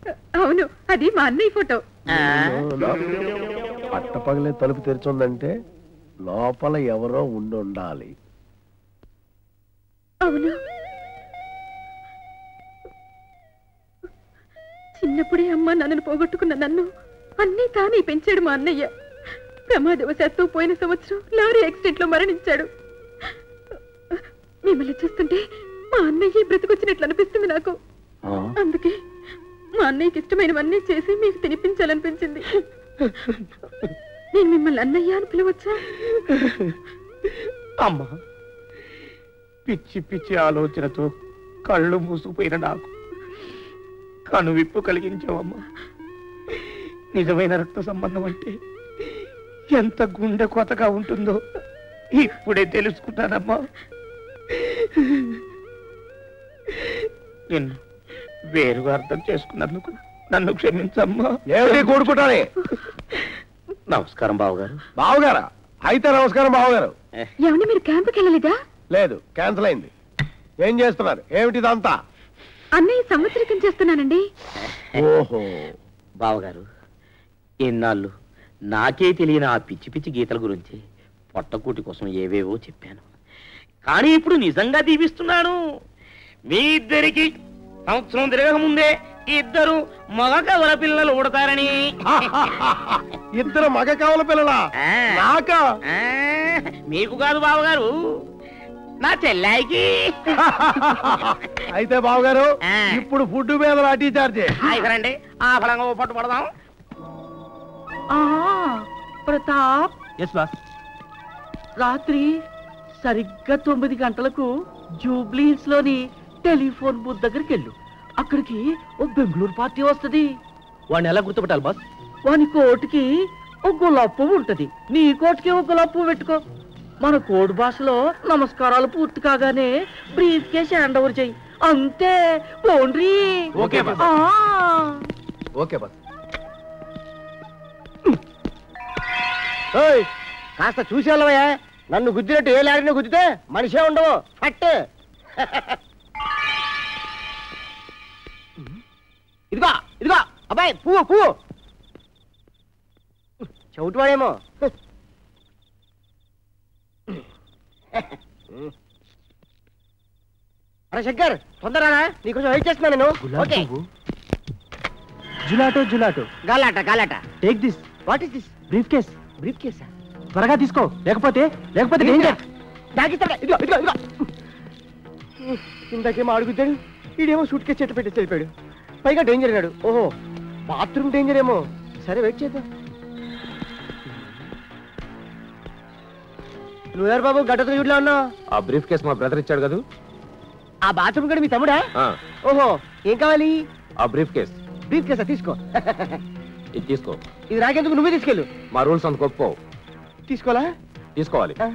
అవును అది మా అన్నయ్య ఫోటో పట్టపగలే తలుపు తెరిచుందంటే లోపల ఎవరో ఉండి ఉండాలి అవును చిన్నప్పుడే అమ్మ నన్ను పోగొట్టుకున్న నన్ను అన్నీ తానే పెంచాడు మా అన్నయ్య ప్రమాదవశాత్తు పోయిన సంవత్సరం లారీ యాక్సిడెంట్ లో మరణించాడు మిమ్మల్ని చూస్తుంటే మా అన్నయ్య బ్రతికొచ్చినట్లు అనిపిస్తుంది నాకు అందుకే మా అన్నయ్యకి ఇష్టమైనవన్నీ చేసి మీకు తినిపించాలనిపించింది నేను మిమ్మల్ని అన్నయ్య అని పిలవచ్చా అమ్మా పిచ్చి పిచ్చి ఆలోచనతో కళ్ళు మూసుకుపోయిన నాకు కనువిప్పు కలిగించావమ్మా నిజమైన రక్త సంబంధం అంటే ఎంత గుండె కొతగా ఉంటుందో ఇప్పుడే తెలుసుకున్నానమ్మా నిన్ను వేరుగా అర్థం చేసుకున్నందుకు నన్ను క్షమించమ్మా ఏమిటి కూడుకుంటానే నమస్కారం బావగారు బావగారా అయితే నమస్కారం బావగారు ఏమండి మీరు క్యాంపుకి వెళ్ళలేదా లేదు క్యాన్సిల్ అయింది ఏం చేస్తున్నారు ఏమిటి ఇదంతా అన్నయ్య సంవత్సరికం చేస్తున్నానండి ఓహో బావగారు ఎన్నాళ్ళు నాకే తెలియని ఆ పిచ్చి పిచ్చి గీతల గురించి పొట్టకూటి కోసం ఏవేవో చెప్పాను కానీ ఇప్పుడు నిజంగా దీవిస్తున్నాను మీ ఇద్దరికి సంవత్సరం తిరగక ముందే ఇద్దరు మగ కవల పిల్లలు ఉడతారని ఇద్దరు మగ కావల పిల్లలా ఆ. నాకా ఆ, మీకు కాదు బావగారు నా చెల్లాయికి అయితే బావగారు ఆ. ఇప్పుడు ఫుడ్ మీద లాఠీ చార్జ్ రండి ఆ ఫలంగా ఓ పట్టు పడదాం ప్రతాప్ ఎస్ బాస్ రాత్రి సరిగ్గా తొమ్మిది గంటలకు జూబ్లీహిల్స్ లోని టెలిఫోన్ బూత్ దగ్గరికి వెళ్ళు అక్కడికి ఓ బెంగళూరు పార్టీ వస్తది వాడిని ఎలా గుర్తుపట్టాలి బాస్ వాని కోటికి ఓ గులాబ్ పువ్వు ఉంటది నీ కోటికి ఓ గులాబ్ పువ్వు పెట్టుకో మన కోడి భాషలో నమస్కారాలు పూర్తి కాగానే బ్రీఫ్ కేసి హ్యాండ్ ఓవర్ చెయ్యి అంతే పోండ్రి ఓకే బాస్. ఆ. ఓకే బస్ కాస్త చూసి వెళ్ళవయ్యా నన్ను గుద్దినట్టు ఏ లారీని గుద్దితే మనిషే ఉండవు ఫట్ ఇదిగో ఇదిగో అబ్బాయి పువ్వు పువ్వు చెవిటివాడేమో అరే శంకర్ తొందరరా నీకోసం వెయిట్ చేస్తున్నా నేను ఓకే జులాటో జులాటో గాలాట గాలాట take this what is this briefcase బ్రీఫ్ కేసా త్వరగా తీసుకో లేకపోతే లేకపోతే డేంజర్ దాగిస్తాడా ఇదిగో ఇదిగో ఇదిగో ఇందాకేమో అడుగుతాడు ఈడేమో సూట్ కేసు చెట్టు పెట్టేసి వెళ్ళిపోయాడు పైగా డేంజర్ అన్నాడు ఓహో బాత్రూమ్ డేంజర్ ఏమో సరే వెయిట్ చేద్దాం నువ్వేరు బాబు గడ్డతో చూడలే ఉన్నావు ఆ బ్రీఫ్ కేస్ మా బ్రదర్ ఇచ్చాడు కదా ఆ బాత్రూమ్ కూడా మీ తమ్ముడా ఆ, ఓహో ఏం కావాలి ఆ బ్రీఫ్ కేస్ బ్రీఫ్ కేసా తీసుకో ఇది తీసుకో ఇది రాకేందుకు నువ్వే తీసుకెళ్ళు మా రూల్స్ అంత ఒప్పుకో తీసుకోవాలా తీసుకోవాలి ఆ.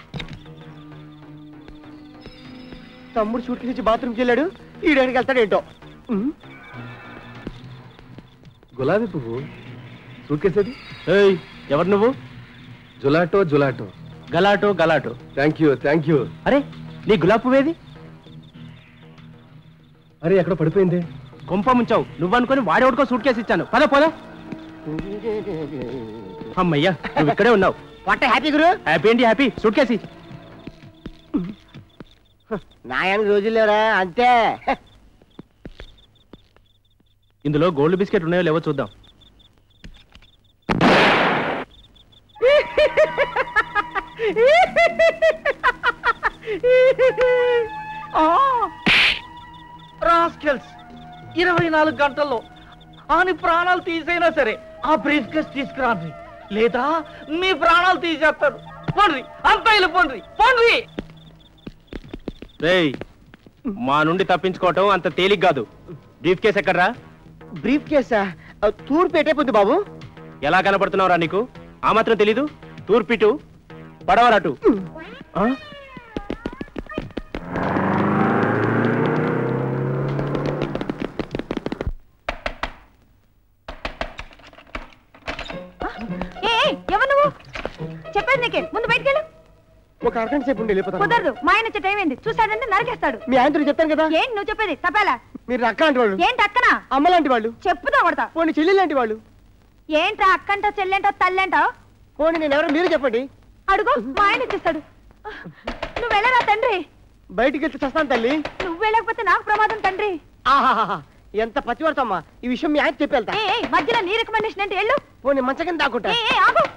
తమ్ముడు సూట్ కేసు బాత్రూమ్కి వెళ్ళాడు ఈడానికి వెళ్తాడు ఏంటో ఉమ్. గులాబీ పువ్వు సూట్ కేస్ అది ఏయ్ ఎవరు నువ్వు జులాటో జులాటో గలాటో గలాటో థ్యాంక్ యూ థ్యాంక్ యూ అరే నీ గులాబ్ పువ్వేది అరే ఎక్కడ పడిపోయింది కొంప ముంచావు నువ్వనుకొని వాడేవాడికో సూట్ కేసు ఇచ్చాను పద పద అమ్మయ్యా నువ్వు ఇక్కడే ఉన్నావు వాట్ హ్యాపీ గురు హ్యాపీ ఏంటి హ్యాపీ సూట్ కేసి నాయానికి రోజులు లేరా అంతే ఇందులో గోల్డ్ బిస్కెట్ ఉన్నాయో లేవో చూద్దాం రాస్కెల్స్ ఇరవై నాలుగు గంటల్లో ఆని ప్రాణాలు తీసైనా సరే ఆ బ్రీఫ్ కేస్ తీసుకురాండి లేదా మీ ప్రాణాలు తీసేస్తారు పోండ్రి అంతా వెళ్ళిపోండ్రి పోండ్రి రేయ్ మా నుండి తప్పించుకోవటం అంత తేలిక కాదు బ్రీఫ్ కేస్ ఎక్కడ్రా బ్రీఫ్ కేసా తూర్పు పెట్టే బాబు ఎలా కనపడుతున్నావురా నీకు ఆ మాత్రం తెలీదు తూర్పిటు పడవలటు ఆ? ఏ ఏ, ఎవరు నువ్వు చెప్పేది నీకే ముందు బయటికి వెళ్ళు ఒక అరగంట సేపు ఉండి వెళ్ళిపోతాను కుదరదు మా ఆయన వచ్చే టైం ఏంది చూసాడంటే నరికేస్తాడు మీ ఆయనతో చెప్తాను కదా ఏంటి నువ్వు చెప్పేది తప్పేలా మీరు అక్క లాంటి వాళ్ళు ఏంటి అక్కనా అమ్మ లాంటి వాళ్ళు చెప్పుతా కొడతా పోనీ చెల్లి లాంటి వాళ్ళు ఏంట్రా అక్కంటో చెల్లెంటో తల్లేంటో పోనీ నేను ఎవరో మీరు చెప్పండి అడుగు మా ఆయన ఇచ్చేస్తాడు నువ్వు వెళ్ళరా తండ్రి బయటికి వెళ్తే చస్తాను తల్లి నువ్వు వెళ్ళకపోతే నాకు ప్రమాదం తండ్రి ఆహాహా ఎంత పతివర్తమ్మా ఈ విషయం మీ ఆయన చెప్పి వెళ్తా ఏ ఏ, మధ్యలో నీ రికమెండేషన్ ఏంటి వెళ్ళు పోనీ మంచం కింద దాక్కుంటా ఏ ఏ, ఆగు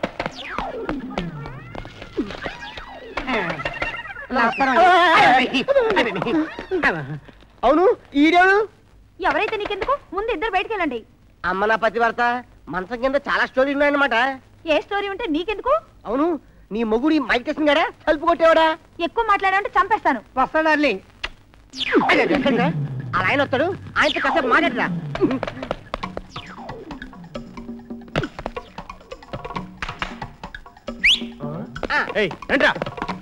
అవును ఈడేడు ఎవరైతే నీకెందుకు ముందు ఇద్దరు బయటికి వెళ్ళండి అమ్మ నా పతివర్త మంచం కింద చాలా స్టోరీలు ఉన్నాయన్నమాట ఏ స్టోరీ ఉంటే నీకెందుకు అవును నీ మొగుడు ఈ మైక్ టెస్ట్ గడా తలుపు కొట్టేవాడా ఎక్కువ మాట్లాడాలంటే చంపేస్తాను వస్తాడు అర్లీ అలా ఆయన వస్తాడు ఆయనతో కాసేపు మాట్లాడరా రండిరా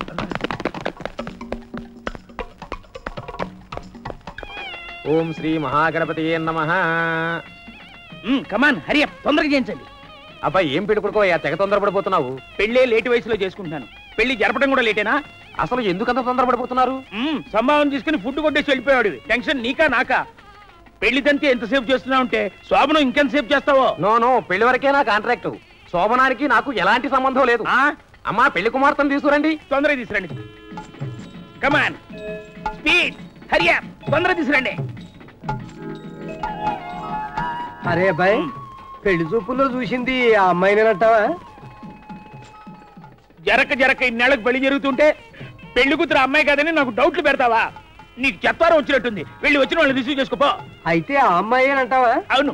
ఓం శ్రీ మహాగణపతి నమ కమాన్ హరి తొందరగా చేయించండి అబ్బాయి ఏం పెట్టుకోకో తెగ తొందరపడిపోతున్నావు పెళ్ళే లేటు వయసులో చేసుకుంటున్నాను పెళ్లి జరపడం కూడా లేటేనా అసలు ఎందుకంత తొందరపడిపోతున్నారు మ్మ్, సంభావన తీసుకుని ఫుడ్ కొట్టేసి వెళ్ళిపోయాడు టెన్షన్ నీకా నాకా పెళ్లి తంతే ఎంతసేపు చేస్తున్నావు అంటే శోభనం ఇంకెంతసేపు చేస్తావో నో నో పెళ్లి వరకే నా కాంట్రాక్ట్ శోభనానికి నాకు ఎలాంటి సంబంధం లేదు ఆ? అమ్మా పెళ్లి కుమార్తెను తీసుకురండి తొందరగా తీసురండి కమాన్ స్పీడ్ హరియా తొందరగా తీసురండి అరే అబ్బాయి పెళ్లి చూపుల్లో చూసింది ఆ అమ్మాయినేనంటావా జరక జరక ఇన్నేళ్ళకి పెళ్లి జరుగుతుంటే పెళ్లి కూతురు అమ్మాయి కాదని నాకు డౌట్లు పెడతావా నీకు చెత్తారం వచ్చినట్టుంది వెళ్ళి వచ్చిన వాళ్ళు రిసీవ్ చేసుకోపో అయితే ఆ అమ్మాయినంటావా అవును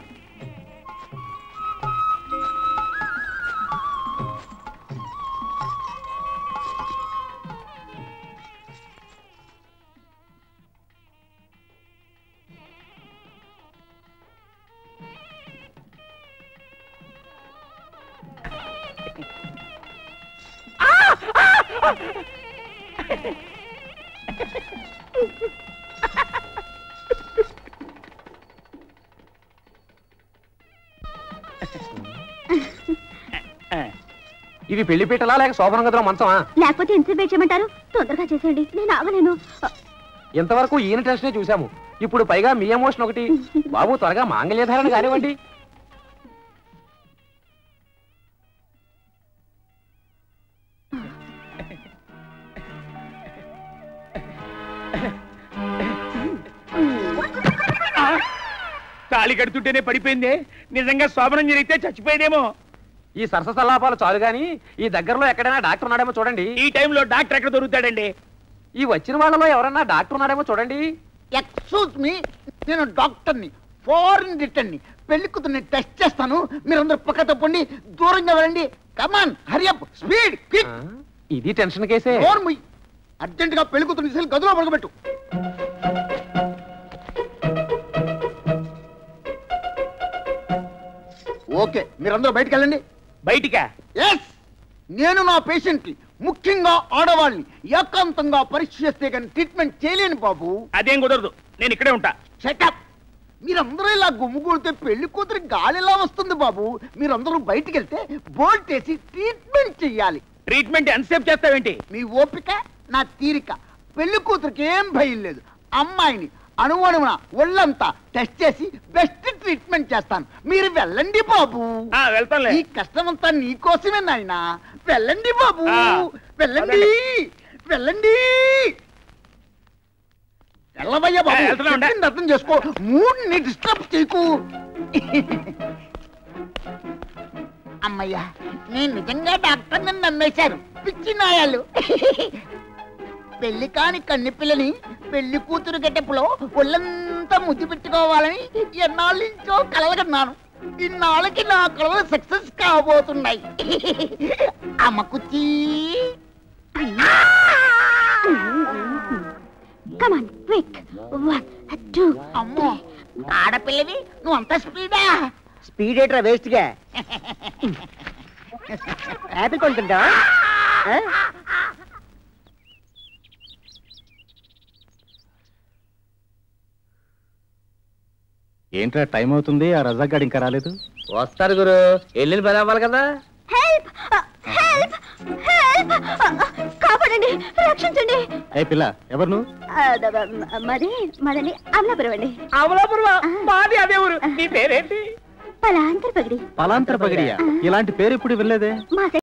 ఇది పెళ్లి పీటలా లేక శోభనం గదిలో మంచమా లేకపోతే ఎంతసేపు వెయిట్ చేయమంటారు తొందరగా చేసేయండి నేను ఆగలేను ఇంతవరకు ఈయన టెన్షనే చూసాము ఇప్పుడు పైగా మీ ఎమోషన్ ఒకటి బాబు త్వరగా మాంగళ్యధారణ కానివ్వండి తాళి కడుతుంటేనే పడిపోయిందే నిజంగా శోభనం జరిగితే చచ్చిపోయేదేమో ఈ సరస సల్లాపాలు చాలు గాని ఈ దగ్గరలో ఎక్కడైనా డాక్టర్ ఉన్నాడేమో చూడండి ఈ టైంలో డాక్టర్ ఎక్కడ దొరుకుతాడండి ఈ వచ్చిన వాళ్ళలో ఎవరన్నా డాక్టర్ ఉన్నాడేమో చూడండి ఎక్స్క్యూజ్ మీ నేను డాక్టర్ని ఫారిన్ రిటర్న్ని పెళ్లి కూతుర్ని టెస్ట్ చేస్తాను మీరందరూ పక్క తప్పండి దూరంగా వెళ్ళండి కమాన్ హరియప్ స్పీడ్ ఆ, క్విక్ ఇది టెన్షన్ కేసే ముయ్ అర్జెంట్ గా పెళ్లి కూతుర్ని తీసుకెళ్ళి గదిలో పడుకోబెట్టు ఓకే మీరందరూ బయటికి వెళ్ళండి బయటికా ఎస్ నేను నా పేషెంట్ ని ముఖ్యంగా ఆడవాళ్ళని ఏకాంతంగా పరీక్ష చేస్తే కానీ ట్రీట్మెంట్ చేయలేను బాబు అదేం కుదరదు నేను ఇక్కడే ఉంటా షటప్ మీరందరూ ఇలా గుమ్ముగూడితే పెళ్లి కూతురి గాలిలా వస్తుంది బాబు మీరందరూ బయటికి వెళ్తే బోల్ట్ వేసి ట్రీట్మెంట్ చెయ్యాలి ట్రీట్మెంట్ ఎంతసేపు చేస్తావేంటి మీ ఓపిక నా తీరిక పెళ్లి కూతురికి ఏం భయం లేదు అమ్మాయిని అణువణువున ఒళ్ళంతా టెస్ట్ చేసి బెస్ట్ ట్రీట్మెంట్ చేస్తాను మీరు వెళ్ళండి బాబు ఆ, వెళ్తానులే ఈ కష్టమంతా నీకోసమే నాయనా వెళ్ళండి బాబు ఆ, వెళ్ళండి వెళ్ళండి వెళ్ళవయ్యా బాబు ఆ, వెళ్తున్నా ఉండా. చెప్పింది అర్థం చేసుకో మూడ్ని డిస్టర్బ్ చేయకు అమ్మయ్యా నేను నిజంగా డాక్టర్ నన్ను నమ్మేశారు పిచ్చి నాయాలు పెళ్లి కాని కన్ని పిల్లని పెళ్లి కూతురు గెటప్పులో ఒళ్ళంతా ముద్దు పెట్టుకోవాలని ఎన్నాళ్ళ నుంచో కలలుగన్నాను ఇన్నాళ్ళకి నా కలలు సక్సెస్ కాబోతున్నాయి అమ్మ కుచ్చి కమాన్ క్విక్ వన్ టూ అమ్మో ఆడపిల్లవి నువ్వు అంత స్పీడా స్పీడ్ ఏట్రా వేస్ట్ గా యాపిల్ కొంటుంటా ఏంట్రా టైం అవుతుంది ఆ రజాగాడు ఇంకా రాలేదు వస్తారు గురు వెళ్ళిన పని అవ్వాలి కదా హెల్ప్ హెల్ప్ హెల్ప్ కాపాడండి కాపాడండి రక్షించండి ఏ పిల్ల ఎవరు నువ్వు ఆ, ద- మ- మాది మాదని అమలాపురం అండి అమలాపురమా మాది అదే ఊరు నీ పేరేంటి పలాంతర పగిడి పలాంతర పగిడియా ఇలాంటి పేరు ఎప్పుడు వినలేదే మా